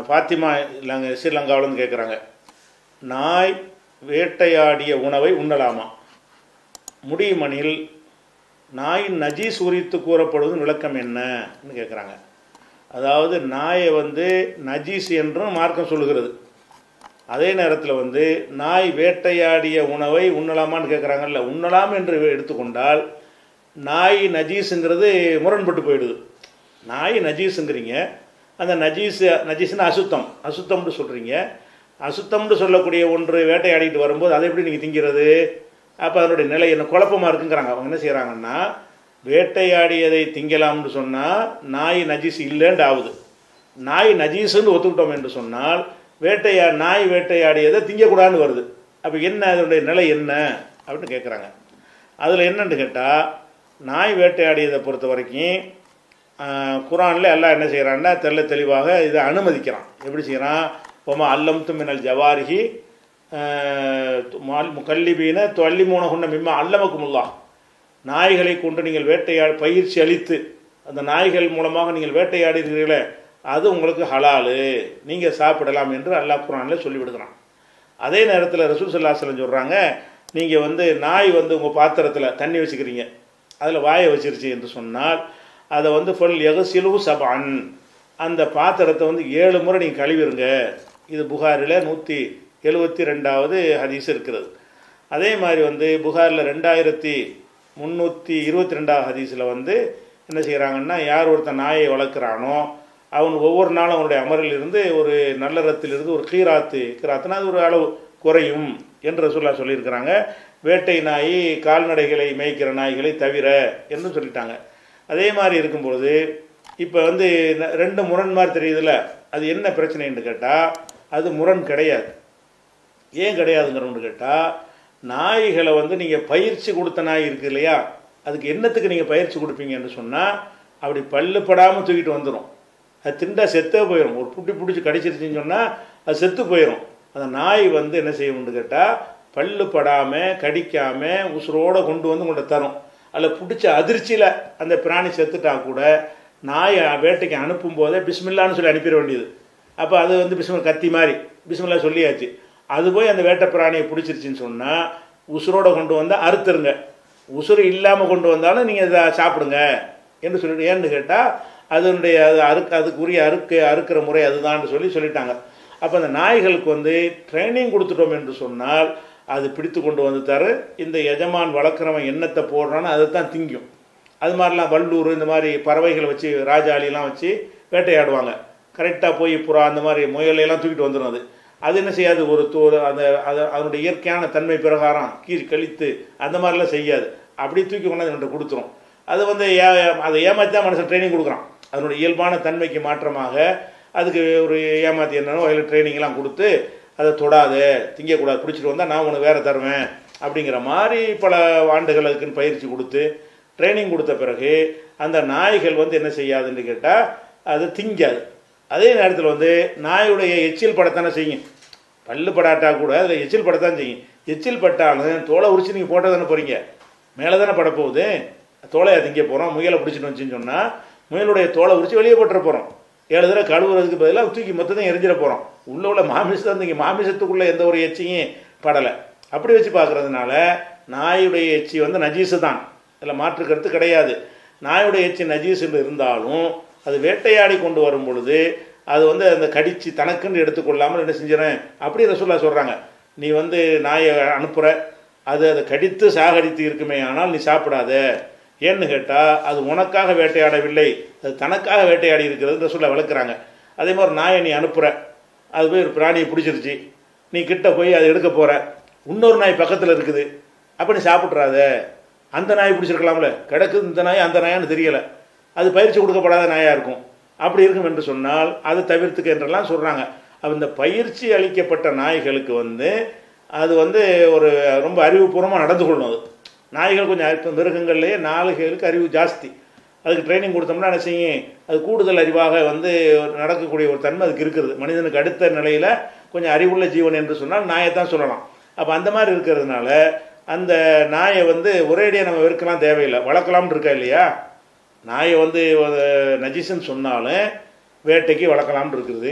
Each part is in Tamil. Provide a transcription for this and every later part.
ஃபாத்திமா இல்லைங்க ஸ்ரீலங்காவிலேருந்து கேட்குறாங்க நாய் வேட்டையாடிய உணவை உண்ணலாமா முடியுமனில் நாயின் நஜீஸ் உரித்து கூறப்படுவதன் விளக்கம் என்னன்னு கேட்குறாங்க அதாவது நாயை வந்து நஜீஸ் என்றும் மார்க்கம் சொல்லுகிறது அதே நேரத்தில் வந்து நாய் வேட்டையாடிய உணவை உண்ணலாமான்னு கேட்குறாங்கல்ல உண்ணலாம் என்று எடுத்துக்கொண்டால் நாய் நஜீஸுங்கிறது முரண்பட்டு போயிடுது நாய் நஜீஸுங்கிறீங்க அந்த நஜீஸ் நஜீஸ்னு அசுத்தம் அசுத்தம்னு சொல்கிறீங்க அசுத்தம்னு சொல்லக்கூடிய ஒன்று வேட்டையாடிட்டு வரும்போது அதை எப்படி நீங்கள் திங்கிறது அப்போ அதனுடைய நிலை என்ன குழப்பமாக இருக்குங்கிறாங்க அவங்க என்ன செய்கிறாங்கன்னா வேட்டையாடியதை திங்கலாம்னு சொன்னால் நாய் நஜீஸ் இல்லைன்னு ஆகுது நாய் நஜீஸுன்னு ஒத்துக்கிட்டோம் என்று சொன்னால் வேட்டையா நாய் வேட்டையாடியதை திங்கக்கூடாதுன்னு வருது அப்போ என்ன அதனுடைய நிலை என்ன அப்படின்னு கேட்குறாங்க அதில் என்னன்னு கேட்டால் நாய் வேட்டையாடியதை பொறுத்த வரைக்கும் குரானில் எல்லாம் என்ன செய்கிறான்னா தெல்ல தெளிவாக இதை அனுமதிக்கிறான் எப்படி செய்கிறான் ஒமா அல்லம் துமினல் ஜவாரிகி கல்லிபீன தொல்லி மூணகுண்ட மிம்மா அல்லமக்குமுல்லா நாய்களை கொண்டு நீங்கள் வேட்டையாடி பயிற்சி அளித்து அந்த நாய்கள் மூலமாக நீங்கள் வேட்டையாடுகிறீர்களே அது உங்களுக்கு ஹலாலு நீங்கள் சாப்பிடலாம் என்று அல்லாஹ் குரானில் சொல்லிவிடுகிறான் அதே நேரத்தில் ரசூல் சல்லாஹலம் சொல்கிறாங்க நீங்கள் வந்து நாய் வந்து உங்கள் பாத்திரத்தில் தண்ணி வச்சுக்கிறீங்க அதில் வாயை வச்சிருச்சு என்று சொன்னால் அதை வந்து ஃபுல் எகசிலு சபான் அந்த பாத்திரத்தை வந்து ஏழு முறை நீங்கள் கழுவிருங்க இது புகாரில் நூற்றி எழுபத்தி ரெண்டாவது ஹதீஸ் இருக்கிறது அதே மாதிரி வந்து புகாரில் ரெண்டாயிரத்தி முந்நூற்றி இருபத்தி ரெண்டாவது ஹதீஸில் வந்து என்ன செய்கிறாங்கன்னா யார் ஒருத்தன் நாயை வளர்க்குறானோ அவன் ஒவ்வொரு நாளும் அவனுடைய அமரில் இருந்து ஒரு நல்லறத்திலிருந்து ஒரு கீராத்து கீராத்துனா அது ஒரு அளவு குறையும் என்று சொல்லா சொல்லியிருக்கிறாங்க வேட்டை நாய் கால்நடைகளை மேய்க்கிற நாய்களை தவிர என்று சொல்லிட்டாங்க அதே மாதிரி இருக்கும்பொழுது இப்போ வந்து ரெண்டு முரண் மாதிரி தெரியுதுல்ல அது என்ன பிரச்சனைன்னு கேட்டால் அது முரண் கிடையாது ஏன் கிடையாதுங்கிறவனு கேட்டால் நாய்களை வந்து நீங்கள் பயிற்சி கொடுத்த நாய் இருக்குது இல்லையா அதுக்கு என்னத்துக்கு நீங்கள் பயிற்சி கொடுப்பீங்கன்னு சொன்னால் அப்படி பல்லு படாமல் தூக்கிட்டு வந்துடும் அது திண்டா செத்தே போயிடும் ஒரு புட்டி பிடிச்சி கடிச்சிருச்சுன்னு சொன்னால் அது செத்து போயிடும் அந்த நாய் வந்து என்ன செய்யணும்னு கேட்டால் பல்லு படாமல் கடிக்காமல் உசுரோடு கொண்டு வந்து உங்கள்கிட்ட தரும் அதில் பிடிச்ச அதிர்ச்சியில் அந்த பிராணி செத்துட்டா கூட நாயை வேட்டைக்கு அனுப்பும் போதே பிஸ்மில்லான்னு சொல்லி அனுப்பிட வேண்டியது அப்போ அது வந்து பிஸ்மில் கத்தி மாதிரி பிஸ்மில்லா சொல்லியாச்சு அது போய் அந்த வேட்டை பிராணியை பிடிச்சிருச்சின்னு சொன்னால் உசுரோட கொண்டு வந்தால் அறுத்துருங்க உசுறு இல்லாமல் கொண்டு வந்தாலும் நீங்கள் இதை சாப்பிடுங்க என்று சொல்லிட்டு ஏன்னு கேட்டால் அதனுடைய அது அறுக்க அதுக்குரிய அறுக்க அறுக்கிற முறை அதுதான் சொல்லி சொல்லிட்டாங்க அப்போ அந்த நாய்களுக்கு வந்து ட்ரைனிங் கொடுத்துட்டோம் என்று சொன்னால் அது பிடித்து கொண்டு வந்து தர இந்த எஜமான் வளர்க்குறவன் எண்ணத்தை போடுறான்னு அதை தான் திங்கும் அது மாதிரிலாம் வள்ளூர் இந்த மாதிரி பறவைகளை வச்சு ராஜாளிலாம் வச்சு வேட்டையாடுவாங்க கரெக்டாக போய் புறா அந்த மாதிரி முயலையெல்லாம் தூக்கிட்டு வந்துடும் அது அது என்ன செய்யாது ஒரு தோ அந்த அது அதனுடைய இயற்கையான தன்மை பிரகாரம் கீழ் கழித்து அந்த மாதிரிலாம் செய்யாது அப்படியே தூக்கி கொண்டாந்து என்கிட்ட கொடுத்துரும் அது வந்து ஏ அதை ஏமாற்றி தான் மனுஷன் ட்ரைனிங் கொடுக்குறான் அதனுடைய இயல்பான தன்மைக்கு மாற்றமாக அதுக்கு ஒரு ஏமாற்றி என்னென்னோ அதில் ட்ரைனிங்லாம் கொடுத்து அதை தொடாத திங்கக்கூடாது பிடிச்சிட்டு வந்தால் நான் உனக்கு வேறு தருவேன் அப்படிங்கிற மாதிரி பல ஆண்டுகள் அதுக்குன்னு பயிற்சி கொடுத்து ட்ரைனிங் கொடுத்த பிறகு அந்த நாய்கள் வந்து என்ன செய்யாதுன்னு கேட்டால் அது திங்காது அதே நேரத்தில் வந்து நாயுடைய எச்சில் படத்தானே செய்யும் பல்லு படாட்டா கூட அதில் எச்சில் படத்தான் செய்யும் எச்சில் பட்டாலும் தோலை உரிச்சு நீங்கள் போட்டால் தானே போகிறீங்க மேலே தானே படப்போகுது தோலையை திங்க போகிறோம் முயலை பிடிச்சிட்டு வந்துச்சுன்னு சொன்னால் முயலுடைய தோலை உரிச்சு வெளியே போட்டுற போகிறோம் ஏழு தடவை கழுவுறதுக்கு பதிலாக தூக்கி மொத்தத்தையும் எரிஞ்சிட போகிறோம் உள்ள உள்ள மாமிசம் தான் மாமிசத்துக்குள்ளே எந்த ஒரு எச்சியும் படலை அப்படி வச்சு பார்க்குறதுனால நாயுடைய எச்சி வந்து நஜீஸு தான் இதில் மாற்று கருத்து கிடையாது நாயுடைய எச்சி நஜீஸுன்னு இருந்தாலும் அது வேட்டையாடி கொண்டு வரும் பொழுது அது வந்து அந்த கடித்து தனக்குன்னு எடுத்துக்கொள்ளாமல் என்ன செஞ்சிடறேன் அப்படி ரசூல்லா சொல்கிறாங்க நீ வந்து நாயை அனுப்புகிற அது அதை கடித்து சாகடித்து இருக்குமே ஆனால் நீ சாப்பிடாத ஏன்னு கேட்டால் அது உனக்காக வேட்டையாடவில்லை அது தனக்காக வேட்டையாடி இருக்கிறது ரசூல்லா விளக்குறாங்க அதே மாதிரி நாயை நீ அனுப்புகிற அது போய் ஒரு பிராணியை பிடிச்சிருச்சு நீ கிட்ட போய் அதை எடுக்க போகிற இன்னொரு நாய் பக்கத்தில் இருக்குது அப்போ நீ சாப்பிட்றாத அந்த நாய் பிடிச்சிருக்கலாம்ல கிடக்குது இந்த நாய் அந்த நாயான்னு தெரியலை அது பயிற்சி கொடுக்கப்படாத நாயாக இருக்கும் அப்படி இருக்கும் என்று சொன்னால் அதை தவிர்த்துக்க என்றெல்லாம் சொல்கிறாங்க அப்போ இந்த பயிற்சி அளிக்கப்பட்ட நாய்களுக்கு வந்து அது வந்து ஒரு ரொம்ப அறிவுபூர்வமாக நடந்து கொள்ளணும் அது நாய்கள் கொஞ்சம் இப்போ மிருகங்கள்லேயே நாய்களுக்கு அறிவு ஜாஸ்தி அதுக்கு ட்ரைனிங் கொடுத்தோம்னா என்ன செய்யும் அது கூடுதல் அறிவாக வந்து நடக்கக்கூடிய ஒரு தன்மை அதுக்கு இருக்குது மனிதனுக்கு அடுத்த நிலையில் கொஞ்சம் அறிவுள்ள ஜீவன் என்று சொன்னால் நாயை தான் சொல்லலாம் அப்போ அந்த மாதிரி இருக்கிறதுனால அந்த நாயை வந்து ஒரேடியாக நம்ம வெறுக்கலாம் தேவையில்லை வளர்க்கலாம்னு இருக்கா இல்லையா நாயை வந்து நஜிஸ்ன்னு சொன்னாலும் வேட்டைக்கு வளர்க்கலாம்னு இருக்குது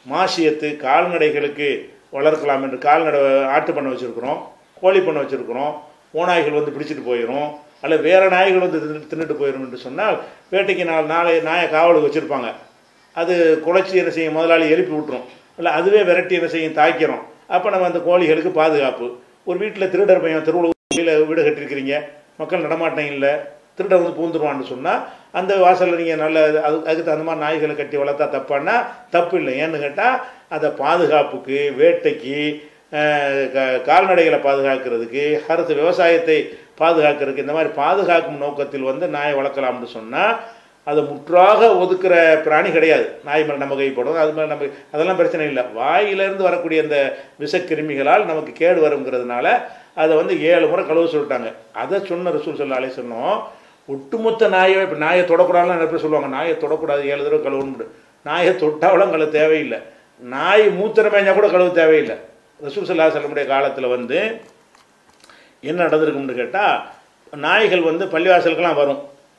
மாசியத்து கால்நடைகளுக்கு வளர்க்கலாம் என்று கால்நடை ஆட்டு பண்ணை வச்சுருக்குறோம் கோழி பண்ணை வச்சுருக்குறோம் ஓநாய்கள் வந்து பிடிச்சிட்டு போயிடும் அல்ல வேறு நாய்கள் வந்து தின்னு தின்னுட்டு போயிடும் என்று சொன்னால் வேட்டைக்கு நாள் நாளை நாயை காவலுக்கு வச்சுருப்பாங்க அது குலைச்சி என்ன செய்யும் முதலாளி எழுப்பி விட்டுரும் இல்லை அதுவே விரட்டி என்ன செய்யும் தாக்கிறோம் அப்போ நம்ம அந்த கோழிகளுக்கு பாதுகாப்பு ஒரு வீட்டில் திருடர் பையன் திருவள்ளுவர் வீடு கட்டியிருக்கிறீங்க மக்கள் நடமாட்டம் இல்லை திருடன் வந்து பூந்துருவான்னு சொன்னால் அந்த வாசலில் நீங்கள் நல்ல அது அதுக்கு தகுந்த மாதிரி நாய்களை கட்டி வளர்த்தா தப்பான்னா தப்பு இல்லை ஏன்னு கேட்டால் அதை பாதுகாப்புக்கு வேட்டைக்கு அஹ், க- கால்நடைகளை பாதுகாக்கிறதுக்கு அரசு விவசாயத்தை பாதுகாக்கிறதுக்கு இந்த மாதிரி பாதுகாக்கும் நோக்கத்தில் வந்து நாயை வளர்க்கலாம்னு சொன்னால் அதை முற்றாக ஒதுக்குற பிராணி கிடையாது நாய் மேலே நம்ம கைப்படும் அது மேலே நம்ம அதெல்லாம் பிரச்சனை இல்லை வாயிலிருந்து வரக்கூடிய அந்த விஷக்கிருமிகளால் நமக்கு கேடு வருங்கிறதுனால அதை வந்து ஏழு முறை கழுவ சொல்லிட்டாங்க அதை சொன்ன ரசூல் சொல்லாலே சொன்னோம் ஒட்டுமொத்த நாயை இப்போ நாயை தொடக்கூடாதுலாம் நிறைய பேர் சொல்லுவாங்க நாயை தொடக்கூடாது ஏழு தடவை கழுவணும் நாயை தொட்டாவெல்லாம் கழுவ தேவையில்லை நாய் மூத்திரம் மேய்ஞ்சா கூட கழுவ தேவையில்லை ரசூல் சல்லா செல்லமுடைய காலத்தில் வந்து என்ன நடந்திருக்கும்னு கேட்டால் நாய்கள் வந்து பள்ளிவாசலுக்கெல்லாம் வரும்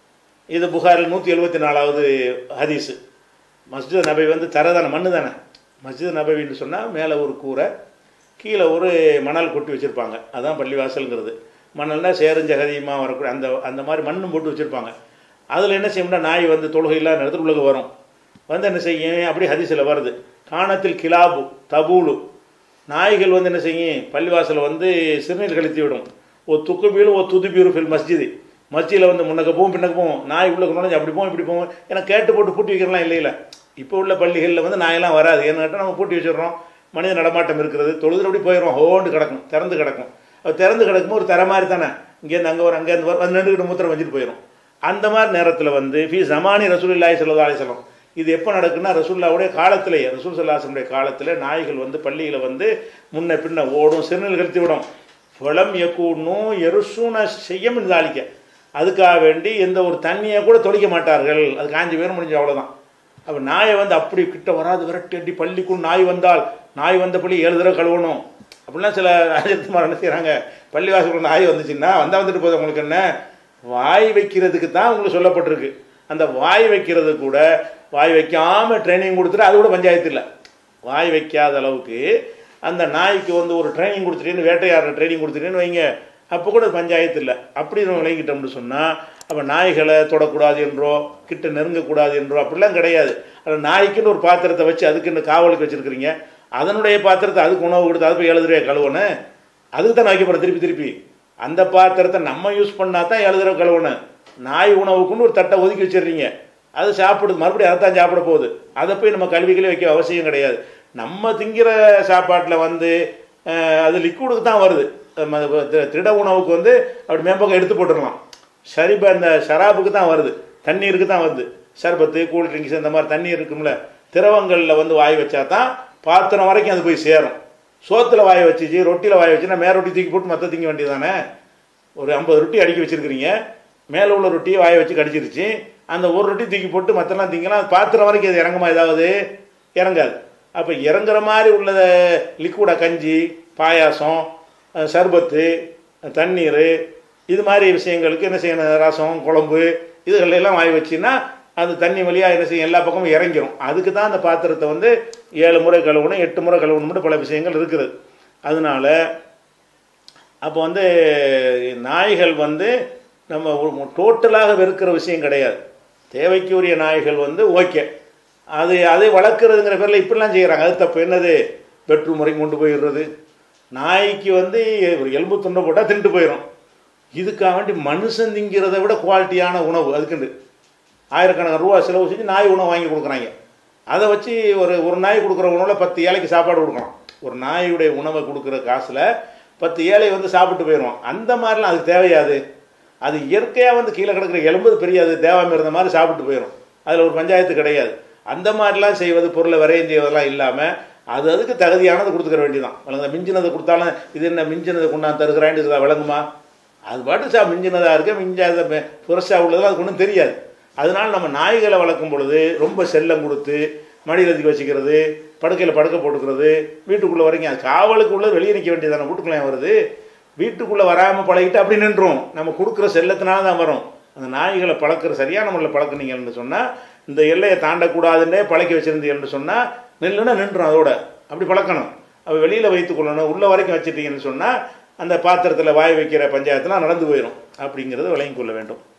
இது புகாரில் நூற்றி எழுபத்தி நாலாவது ஹதீஸு மஸ்ஜித் நபி வந்து தர தானே மண்ணு தானே மஸ்ஜித் நபவின்னு சொன்னால் மேலே ஒரு கூரை கீழே ஒரு மணல் கொட்டி வச்சுருப்பாங்க அதான் பள்ளிவாசலுங்கிறது மணல்னா சேரஞ்சகதியமாக வரக்கூடிய அந்த அந்த மாதிரி மண்ணும் போட்டு வச்சுருப்பாங்க அதில் என்ன செய்யும்னா நாய் வந்து தொழுகை இல்லாத நேரத்தில் உள்ளே வரும் வந்து என்ன செய்யும் அப்படி ஹதீஸில் வருது காணத்தில் கிலாபு தபூலு நாய்கள் வந்து என்ன செய்யும் பள்ளிவாசலில் வந்து சிறுநீர் கழித்து விடும் ஒரு துக்குபீரும் ஒரு துதுபீரும் ஃபில் மஸ்ஜிது மஸ்ஜிதில் வந்து முன்னக்க போகும் பின்னக்க போகும் நாய் உள்ள நுழைஞ்சு அப்படி போகும் இப்படி போகும் ஏன்னா கேட்டு போட்டு பூட்டி வைக்கிறலாம் இல்லையில இப்போ உள்ள பள்ளிகளில் வந்து நாயெல்லாம் வராது ஏன்னு கேட்டால் நம்ம பூட்டி வச்சிடுறோம் மனித நடமாட்டம் இருக்கிறது தொழுது அப்படி போயிடும் ஹோண்டு கிடக்கும் திறந்து கிடக்கும் அது திறந்து கிடக்கும் ஒரு தர மாதிரி தானே இங்கேருந்து அங்கே வரும் அங்கேருந்து வரும் வந்து நின்றுக்கிட்டு மூத்திரம் வச்சுட்டு போயிடும் அந்த மாதிரி நேரத்தில் வந்து ஃபி ஜமானி ரசூலில்லாஹி ஸல்லல்லாஹு அலைஹி வஸல்லம் இது எப்போ நடக்குன்னா ரசூல்லாவுடைய காலத்திலேயே ரசூல் சல்லாசனுடைய காலத்தில் நாய்கள் வந்து பள்ளியில் வந்து முன்ன பின்ன ஓடும் சிறுநீர் கழித்து விடும் ஃபலம் யக்கூனும் எருசூன செய்யம் தாளிக்க அதுக்காக வேண்டி எந்த ஒரு தண்ணியை கூட தொளிக்க மாட்டார்கள் அது காஞ்சி பேர் முடிஞ்சு அவ்வளோதான் அப்போ நாயை வந்து அப்படி கிட்ட வராது விரட்டி அடி பள்ளிக்குள் நாய் வந்தால் நாய் வந்த பள்ளி ஏழு தடவை கழுவணும் அப்படிலாம் சில ராஜகுமார் என்ன செய்கிறாங்க பள்ளிவாசலுக்கு நாய் வந்துச்சுன்னா வந்தால் வந்துட்டு போகுது உங்களுக்கு என்ன வாய் வைக்கிறதுக்கு தான் உங்களுக்கு சொல்லப்பட்டிருக்கு அந்த வாய் வைக்கிறது கூட வாய் வைக்காமல் ட்ரைனிங் கொடுத்துட்டு அது கூட பஞ்சாயத்து இல்லை வாய் வைக்காத அளவுக்கு அந்த நாய்க்கு வந்து ஒரு ட்ரைனிங் கொடுத்துட்டேன்னு வேட்டையாடுற ட்ரைனிங் கொடுத்துட்டேன்னு வைங்க அப்போ கூட பஞ்சாயத்து இல்லை அப்படி நம்ம விளங்கிட்டோம்னு சொன்னால் அப்போ நாய்களை தொடக்கூடாது என்றோ கிட்ட நெருங்கக்கூடாது என்றோ அப்படிலாம் கிடையாது அந்த நாய்க்குன்னு ஒரு பாத்திரத்தை வச்சு அதுக்குன்னு காவலுக்கு வச்சுருக்கிறீங்க அதனுடைய பாத்திரத்தை அதுக்கு உணவு கொடுத்து அது போய் ஏழு தடவை கழுவணும் அதுக்கு தான் வைக்கப்படுற திருப்பி திருப்பி அந்த பாத்திரத்தை நம்ம யூஸ் பண்ணால் தான் ஏழு தடவை கழுவணும் நாய் உணவுக்குன்னு ஒரு தட்டை ஒதுக்கி வச்சிடுறீங்க அது சாப்பிடுது மறுபடியும் அதை தான் சாப்பிட போகுது அதை போய் நம்ம கல்விகளே வைக்க அவசியம் கிடையாது நம்ம திங்கிற சாப்பாட்டில் வந்து அஹ், அது லிக்விடுக்கு தான் வருது நம்ம தி- திட உணவுக்கு வந்து அப்படி மேம்பக்கம் எடுத்து போட்டுடலாம் சரிப அந்த ஷராபுக்கு தான் வருது தண்ணீருக்கு தான் வருது சர்பத்து கூல் ட்ரிங்க்ஸ் இந்த மாதிரி தண்ணீர் இருக்கும்ல திரவங்களில் வந்து வாய் வச்சா தான் பாத்திரம் வரைக்கும் அது போய் சேரும் சோத்தில் வாய் வச்சுச்சு ரொட்டியில் வாய் வச்சுன்னா மேல் ரொட்டி தூக்கி போட்டு மற்ற திங்க வேண்டியதானே ஒரு ஐம்பது ரொட்டி அடுக்கி வச்சிருக்கிறீங்க மேலே உள்ள ரொட்டியை வாயை வச்சு கடிச்சிருச்சு அந்த ஒரு ரொட்டி தூக்கி போட்டு மற்றெல்லாம் திங்கலாம் அது பாத்திரம் வரைக்கும் அது இறங்குமா ஏதாவது இறங்காது அப்போ இறங்குற மாதிரி உள்ள லிக்விடா கஞ்சி பாயாசம் அஹ், சர்பத்து அஹ், தண்ணீர் இது மாதிரி விஷயங்களுக்கு என்ன செய்யணும் ரசம் குழம்பு இதுகள் எல்லாம் வாய் வச்சுன்னா அந்த தண்ணி வழியாக என்ன செய்யும் எல்லா பக்கமும் இறங்கிரும் அதுக்கு தான் அந்த பாத்திரத்தை வந்து ஏழு முறை கழுவணும் எட்டு முறை கழுவணும்னு பல விஷயங்கள் இருக்குது அதனால அப்போ வந்து நாய்கள் வந்து நம்ம டோட்டலாக வெறுக்கிற விஷயம் கிடையாது தேவைக்கு உரிய நாய்கள் வந்து ஓகே அது அதை வளர்க்குறதுங்கிற பேரில் இப்படிலாம் செய்கிறாங்க அது தப்பு என்னது பெட்ரூம் வரைக்கும் கொண்டு போயிடுறது நாய்க்கு வந்து ஒரு எலும்பு துண்டை போட்டால் தின்ட்டு போயிடும் இதுக்காக வேண்டி மனுஷன் திங்கிறத விட குவாலிட்டியான உணவு அதுக்குண்டு ஆயிரக்கணக்கான ரூபா செலவு செஞ்சு நாய் உணவு வாங்கி கொடுக்குறாங்க அதை வச்சு ஒரு ஒரு நாய் கொடுக்குற உணவில் பத்து ஏழைக்கு சாப்பாடு கொடுக்கலாம் ஒரு நாயுடைய உணவை கொடுக்குற காசில் பத்து ஏழை வந்து சாப்பிட்டு போயிடுவான் அந்த மாதிரிலாம் அதுக்கு தேவையாது அது இயற்கையாக வந்து கீழே கிடக்கிற எலும்பு பெரிய அது தேவாமல் இருந்த மாதிரி சாப்பிட்டு போயிடும் அதில் ஒரு பஞ்சாயத்து கிடையாது அந்த மாதிரிலாம் செய்வது பொருளை விரையும் செய்வதெல்லாம் இல்லாமல் அது அதுக்கு தகுதியானது கொடுத்துக்கிற வேண்டியதான் வழங்க மிஞ்சினதை கொடுத்தாலும் இது என்ன மிஞ்சினதை கொண்டாந்து தருகிறான்னு இருக்குதா விளங்குமா அது பாட்டு சா மிஞ்சினதாக இருக்க மிஞ்சாத புரஷாக உள்ளதெல்லாம் அதுக்கு ஒன்றும் தெரியாது அதனால நம்ம நாய்களை வளர்க்கும் பொழுது ரொம்ப செல்லம் கொடுத்து மடியில் தூக்கி வச்சுக்கிறது படுக்கையில் படுக்க போட்டுக்கிறது வீட்டுக்குள்ளே வரைக்கும் அது காவலுக்கு உள்ளது வெளியே நிற்க வேண்டியதானே வீட்டுக்குள்ளே ஏன் வருது வீட்டுக்குள்ளே வராமல் பழகிட்டு அப்படி நின்றும் நம்ம கொடுக்குற செல்லத்தினால தான் வரும் அந்த நாய்களை பழக்கிற சரியான முறையில் பழக்குனீங்கன்னு சொன்னால் இந்த எல்லையை தாண்டக்கூடாதுன்னே பழக்கி வச்சுருந்தீங்கன்னு சொன்னால் நில்லுன்னா நின்றும் அதோட அப்படி பழக்கணும் அப்போ வெளியில் வைத்துக்கொள்ளணும் உள்ள வரைக்கும் வச்சுட்டீங்கன்னு சொன்னால் அந்த பாத்திரத்தில் வாய் வைக்கிற பஞ்சாயத்துலாம் நடந்து போயிடும் அப்படிங்கிறத விளங்கிக் கொள்ள வேண்டும்